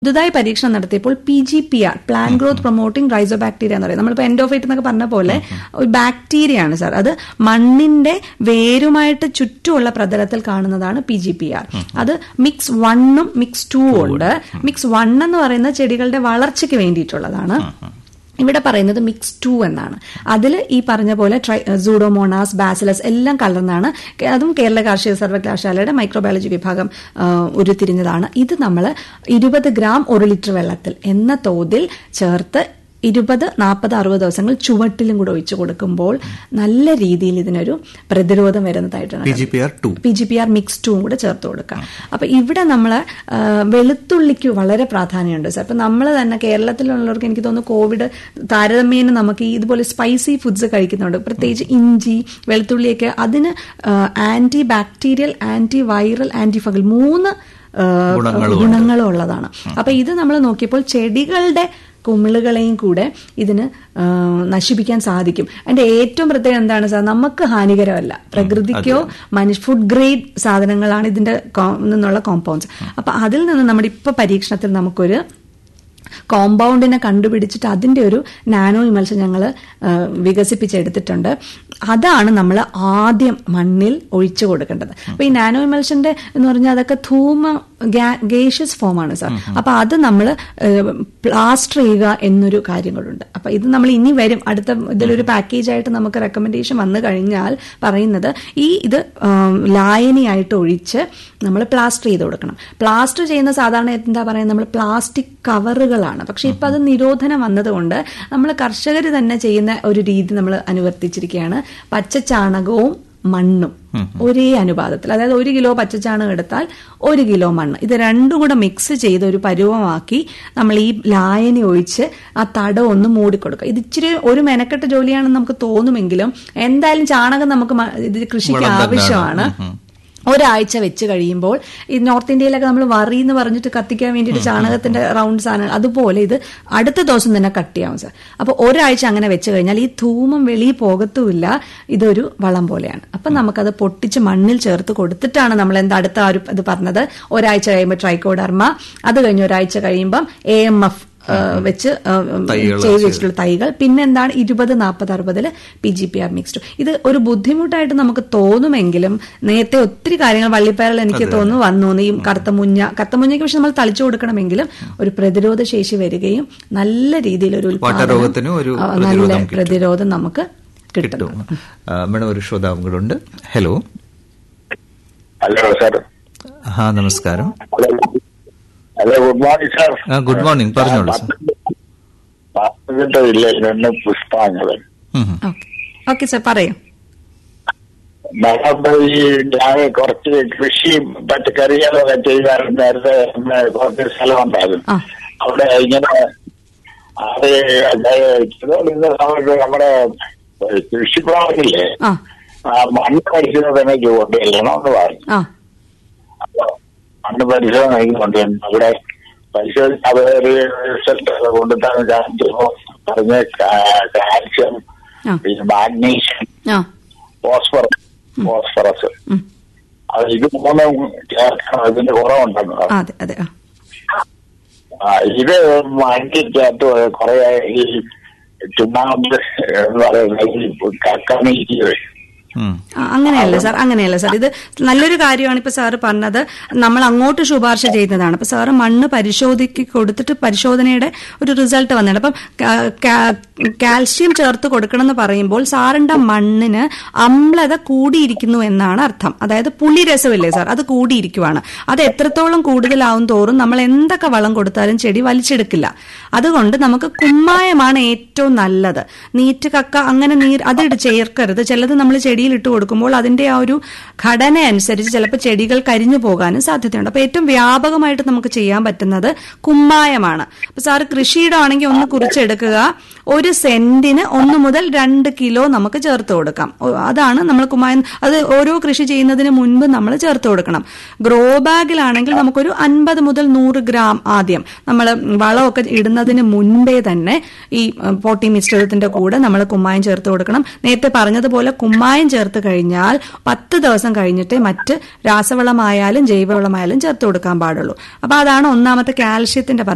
പുതുതായി പരീക്ഷണം നടത്തിയപ്പോൾ P G P R plan growth promoting rhizobacteria എന്ന് പറയും നമ്മളിപ്പോൾ എൻഡോഫൈറ്റ് എന്നൊക്കെ പറഞ്ഞ പോലെ ഒരു ബാക്ടീരിയ ആണ് സാർ അത് മണ്ണിന്റെ വേരുമായിട്ട് ചുറ്റുമുള്ള പ്രതലത്തിൽ കാണുന്നതാണ് പി ജി പി ആർ അത് മിക്സ് വണ്ണും മിക്സ് ടൂ ഉണ്ട് മിക്സ് വൺ എന്ന് പറയുന്നത് ചെടികളുടെ വളർച്ചയ്ക്ക് വേണ്ടിയിട്ടുള്ളതാണ് ഇവിടെ പറയുന്നത് മിക്സ് ടു എന്നാണ് അതിൽ ഈ പറഞ്ഞ പോലെ ട്രൈ സൂഡോമോണാസ് ബാസിലസ് എല്ലാം കലർന്നാണ് കേ- അതും കേരള കാർഷിക സർവകലാശാലയുടെ മൈക്രോബയോളജി വിഭാഗം ആ, ഉരുത്തിരിഞ്ഞതാണ് ഇത് നമ്മൾ ഇരുപത് ഗ്രാം ഒരു ലിറ്റർ വെള്ളത്തിൽ എന്ന തോതിൽ ചേർത്ത് ഇരുപത് നാൽപ്പത് അറുപത് ദിവസങ്ങൾ ചുവട്ടിലും കൂടെ ഒഴിച്ചു കൊടുക്കുമ്പോൾ നല്ല രീതിയിൽ ഇതിനൊരു പ്രതിരോധം വരുന്നതായിട്ടാണ് P G P R two P G P R mix ടൂവും കൂടെ ചേർത്ത് കൊടുക്കാം അപ്പൊ ഇവിടെ നമ്മൾ വെളുത്തുള്ളിക്ക് വളരെ പ്രാധാന്യമുണ്ട് സാർ ഇപ്പൊ നമ്മൾ തന്നെ കേരളത്തിലുള്ളവർക്ക് എനിക്ക് തോന്നുന്നു കോവിഡ് താരതമ്യേന നമുക്ക് ഈ ഇതുപോലെ സ്പൈസി ഫുഡ്സ് കഴിക്കുന്നുണ്ട് പ്രത്യേകിച്ച് ഇഞ്ചി വെളുത്തുള്ളിയൊക്കെ അതിന് anti bacterial anti viral anti fungal മൂന്ന് ആ, ഗുണങ്ങളുമുണ്ട്. ഗുണങ്ങളും ഉള്ളതാണ് അപ്പൊ ഇത് നമ്മൾ നോക്കിയപ്പോൾ ചെടികളുടെ കുമിളുകളെയും കൂടെ ഇതിന് ആ, നശിപ്പിക്കാൻ സാധിക്കും അതിന്റെ ഏറ്റവും പ്രത്യേകത എന്താണ് സാർ നമുക്ക് ഹാനികരമല്ല പ്രകൃതിക്കോ മനുഷ്യ ഫുഡ് ഗ്രേഡ് സാധനങ്ങളാണ് ഇതിന്റെ കോ- നിന്നുള്ള കോമ്പൗണ്ട്സ് അപ്പൊ അതിൽ നിന്ന് നമ്മുടെ ഇപ്പൊ പരീക്ഷണത്തിൽ നമുക്കൊരു കോമ്പൗണ്ടിനെ കണ്ടുപിടിച്ചിട്ട് അതിന്റെ ഒരു നാനോ ഇമൽഷൻ ഞങ്ങൾ വികസിപ്പിച്ചെടുത്തിട്ടുണ്ട് അതാണ് നമ്മൾ ആദ്യം മണ്ണിൽ ഒഴിച്ചു കൊടുക്കേണ്ടത് അപ്പൊ ഈ നാനോ ഇമൽഷന്റെ എന്ന് പറഞ്ഞാൽ അതൊക്കെ ധൂമ ഗേഷ്യസ് ഫോമാണ് സാർ അപ്പൊ അത് നമ്മൾ പ്ലാസ്റ്റർ ചെയ്യുക എന്നൊരു കാര്യങ്ങളുണ്ട് അപ്പൊ ഇത് നമ്മൾ ഇനി വരും അടുത്ത ഇതിലൊരു പാക്കേജ് ആയിട്ട് നമുക്ക് റെക്കമെൻഡേഷൻ വന്നു കഴിഞ്ഞാൽ പറയുന്നത് ഈ ഇത് ഉം, ലായനിയായിട്ട് ഒഴിച്ച് നമ്മൾ പ്ലാസ്റ്റർ ചെയ്ത് കൊടുക്കണം പ്ലാസ്റ്റർ ചെയ്യുന്ന സാധാരണ എന്താ പറയുക നമ്മൾ പ്ലാസ്റ്റിക് കവറുകളാണ് പക്ഷെ ഇപ്പൊ അത് നിരോധനം വന്നതുകൊണ്ട് നമ്മൾ കർഷകർ തന്നെ ചെയ്യുന്ന ഒരു രീതി നമ്മൾ അനുവർത്തിച്ചിരിക്കുകയാണ് പച്ച ചാണകവും മണ്ണും ഒരേ അനുപാതത്തിൽ അതായത് ഒരു കിലോ പച്ചച്ചാണകം എടുത്താൽ ഒരു കിലോ മണ്ണ് ഇത് രണ്ടും കൂടെ മിക്സ് ചെയ്ത് ഒരു പരുവമാക്കി നമ്മൾ ഈ ലായനി ഒഴിച്ച് ആ തടം ഒന്ന് മൂടിക്കൊടുക്കുക ഇത് ഇച്ചിരി ഒരു മെനക്കെട്ട ജോലിയാണെന്ന് നമുക്ക് തോന്നുമെങ്കിലും എന്തായാലും ചാണകം നമുക്ക് മ- ഇത് കൃഷിക്ക് വളം തന്നെയാണ്. ആവശ്യമാണ് ഒരാഴ്ച വെച്ച് കഴിയുമ്പോൾ ഈ നോർത്ത് ഇന്ത്യയിലൊക്കെ നമ്മൾ വറി എന്ന് പറഞ്ഞിട്ട് കത്തിക്കാൻ വേണ്ടിയിട്ട് ചാണകത്തിന്റെ റൗണ്ട് സാധനങ്ങൾ അതുപോലെ ഇത് അടുത്ത ദിവസം തന്നെ കട്ട് ചെയ്യാവും സാർ അപ്പോൾ ഒരാഴ്ച അങ്ങനെ വെച്ച് കഴിഞ്ഞാൽ ഈ ധൂമം വെളിയിൽ പോകത്തുമില്ല ഇതൊരു വളം പോലെയാണ് അപ്പം നമുക്കത് പൊട്ടിച്ച് മണ്ണിൽ ചേർത്ത് കൊടുത്തിട്ടാണ് നമ്മൾ എന്താ അടുത്ത ആ ഒരു ഇത് പറഞ്ഞത് ഒരാഴ്ച കഴിയുമ്പോൾ ട്രൈക്കോഡർമ അത് കഴിഞ്ഞ് ഒരാഴ്ച കഴിയുമ്പം എ എം എഫ് വെച്ച് ആ, തൈകള് ചെയ്ത് വെച്ചിട്ടുള്ള തൈകൾ പിന്നെ എന്താണ് ഇരുപത് നാൽപ്പത് അറുപതില് P G P R mixed ഇത് ഒരു ബുദ്ധിമുട്ടായിട്ട് നമുക്ക് തോന്നുമെങ്കിലും നേരത്തെ ഒത്തിരി കാര്യങ്ങൾ വള്ളിപ്പയറിൽ എനിക്ക് തോന്നുന്നു വന്നു ഈ കറുത്ത മുഞ്ഞ കറുത്ത മുഞ്ഞയ്ക്ക് പക്ഷെ നമ്മൾ തളിച്ചു കൊടുക്കണമെങ്കിലും ഒരു പ്രതിരോധ ശേഷി വരികയും നല്ല രീതിയിൽ ഒരു ഉൽപാദനം, വാട്ടരോഗത്തിനും ഒരു ആ, പ്രതിരോധം നല്ല കിട്ടും. പ്രതിരോധം നമുക്ക് കിട്ടും കിട്ടും ആ, മേഡം ഒരു ശ്രോതാവും കൂടെ ഉണ്ട് ഹലോ ഹലോ സാർ ആ നമസ്കാരം hello hello good morning sir ആ, good morning. പറഞ്ഞോളൂ, sir. പത്തനംതിട്ട ജില്ലയിൽ നിന്ന് പുഷ്പാങ്കതൻ ഉം, ഉം. ഓക്കെ ഓക്കെ സാർ പറയൂ നമ്മുടെ ഈ ഞാൻ കുറച്ച് കൃഷിയും പച്ചക്കറികളൊക്കെ ചെയ്യാറുണ്ട് നേരത്തെ നമ്മുടെ കുറച്ച് സ്ഥലം ഉണ്ടായിരുന്നു ആ. അവിടെ ഇങ്ങനെ അത് ചെയ്തുകൊണ്ടിരുന്ന സമയത്ത് നമ്മുടെ കൃഷിപ്രവർത്തില്ലേ ആ ആ മണ്ണ് പരിശോധനയ്ക്ക് കൊണ്ടുവരണം എന്ന് പറഞ്ഞു ആ മണ്ണ് പരിശോധനയ്ക്ക് കൊണ്ടുവരണം അവിടെ പരിശോധന അവര് റിസൾട്ട് ഒക്കെ കൊണ്ടുതന്നെ കാണിച്ചപ്പോ പറഞ്ഞ കാൽഷ്യം ആ. പിന്നെ മാഗ്നീഷ്യം ആ ഫോസ്ഫറസ് ഫോസ്ഫറസ് ഉം. അത് ഇത് മൂന്നും ചേർക്കണം അതിന്റെ കുറവുണ്ടെന്ന് ആ, പറഞ്ഞു. അതെ അതെ ആ ആ, ഇത് മണ്ണിക്കകത്ത് കുറെ ഈ ചുണ്ണാമ്പ് എന്ന് പറയുന്ന ഈ കക്കമീറ്റി ഉം. ആ, അങ്ങനെയല്ല സാർ അങ്ങനെയല്ല സാർ ഇത് നല്ലൊരു കാര്യമാണ് ഇപ്പൊ സാറ് പറഞ്ഞത് നമ്മൾ അങ്ങോട്ട് ശുപാർശ ചെയ്യുന്നതാണ് അപ്പൊ സാറ് മണ്ണ് പരിശോധിക്ക് കൊടുത്തിട്ട് പരിശോധനയുടെ ഒരു റിസൾട്ട് വന്നിട്ടുണ്ട് അപ്പം കാ- കാ- കാൽഷ്യം ചേർത്ത് കൊടുക്കണം എന്ന് പറയുമ്പോൾ സാറിന്റെ മണ്ണിന് അമ്ലത കൂടിയിരിക്കുന്നു എന്നാണ് അർത്ഥം അതായത് പുളി രസമില്ലേ സാർ അത് കൂടിയിരിക്കുവാണ് അത് എത്രത്തോളം കൂടുതലാവും തോറും നമ്മൾ എന്തൊക്കെ വളം കൊടുത്താലും ചെടി വലിച്ചെടുക്കില്ല അതുകൊണ്ട് നമുക്ക് കുമ്മായമാണ് ഏറ്റവും നല്ലത് നീറ്റ് കക്ക അങ്ങനെ നീർ അതിട്ട് ചേർക്കരുത് ചിലത് നമ്മൾ ചെടിയിൽ ഇട്ട് കൊടുക്കുമ്പോൾ അതിന്റെ ആ ഒരു ഘടന അനുസരിച്ച് ചിലപ്പോൾ ചെടികൾ കരിഞ്ഞു പോകാനും സാധ്യതയുണ്ട് അപ്പൊ ഏറ്റവും വ്യാപകമായിട്ട് നമുക്ക് ചെയ്യാൻ പറ്റുന്നത് കുമ്മായമാണ് അപ്പൊ സാറ് കൃഷിയുടെ ആണെങ്കിൽ ഒന്ന് കുറിച്ചെടുക്കുക ഒരു സെന്റിന് ഒന്ന് മുതൽ രണ്ട് കിലോ നമുക്ക് ചേർത്ത് കൊടുക്കാം ഓ, അതാണ് നമ്മൾ കുമ്മായം അത് ഓരോ കൃഷി ചെയ്യുന്നതിന് മുൻപ് നമ്മൾ ചേർത്ത് കൊടുക്കണം ഗ്രോ ബാഗിലാണെങ്കിൽ നമുക്കൊരു അൻപത് മുതൽ നൂറ് ഗ്രാം ആദ്യം നമ്മൾ വളമൊക്കെ ഇടുന്നതിന് മുൻപേ തന്നെ ഈ ഉം, പോട്ടി മിശ്രിതത്തിന്റെ കൂടെ നമ്മൾ കുമ്മായം ചേർത്ത് കൊടുക്കണം നേരത്തെ പറഞ്ഞതുപോലെ കുമ്മായം ചേർത്ത് കഴിഞ്ഞാൽ പത്ത് ദിവസം കഴിഞ്ഞിട്ടേ മറ്റ് രാസവളമായാലും ജൈവവളമായാലും ചേർത്ത് കൊടുക്കാൻ പാടുള്ളൂ അപ്പൊ അതാണ് ഒന്നാമത്തെ കാൽഷ്യത്തിന്റെ